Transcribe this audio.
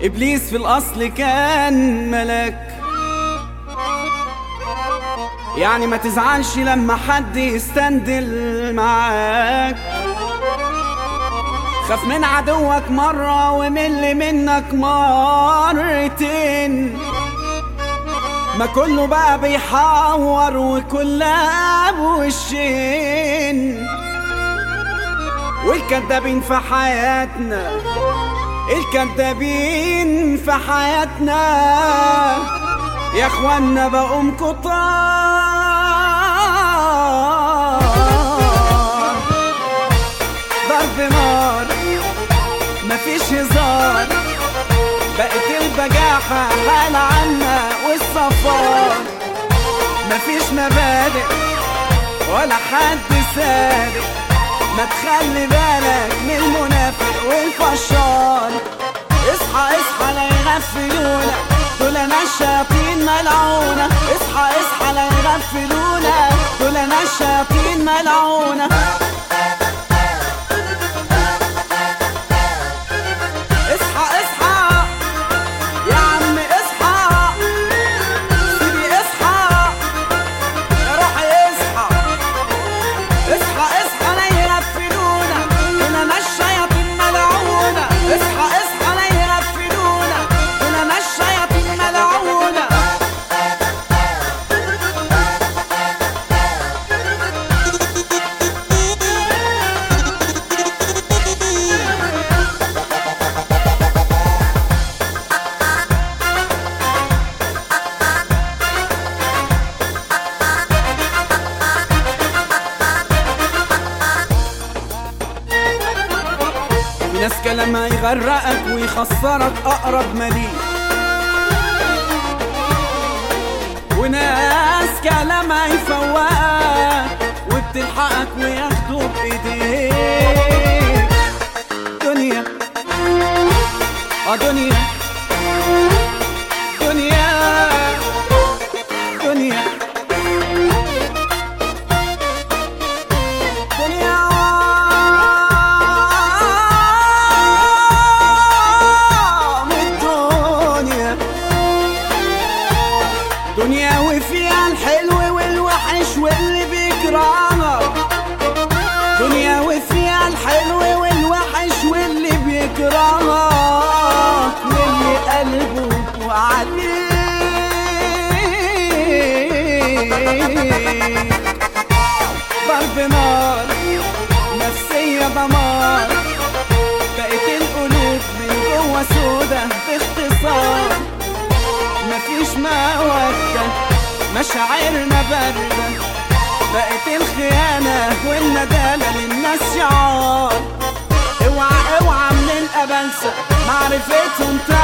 إبليس في الأصل كان ملاك يعني ما تزعلش لما حد يستندل معاك خاف من عدوك مرة ومل منك مرتين ما كله بقى بيحور وكلها بوشين والكدابين في حياتنا الكدابين في حياتنا يا اخوانا بقوم كتار ضرب نار مفيش هزار بقت البجاحة حال عنا والصفار مفيش مبادئ ولا حد صادق ما تخلي بالك من المنافق والفشار اصحى اصحى لا يغفلونا دول انا الشياطين ملعونة اصحى اصحى لا يغفلونا دول انا الشياطين ملعونة اصحى اصحى يا عم اصحى سيدي اصحى يا روحي اصحى اصحى اصحى لا يغفلونا كنا مش شياطين ملعونة اصحى اصحى لا يغفلونا كنا مش شياطين ملعونة في ناس كلامها يغرقك ويخسرك اقرب مليك وناس كلامها يفوقك وبتلحقك وياخدوا بايديك دنيا اه دنيا دنيا دنيا دنيا الدنيا دنيا وفيها الحلو والوحش واللي بيكرهها دنيا وفيها الحلو والوحش واللي بيكرهها واللي قلبه عليك ضرب نار نفسية دمار بقت القلوب من جوه سودا باختصار مفيش مودة مشاعرنا باردة بقت الخيانة والندالة للناس شعار اوعى اوعى من الأبلسة معرفتهم تعب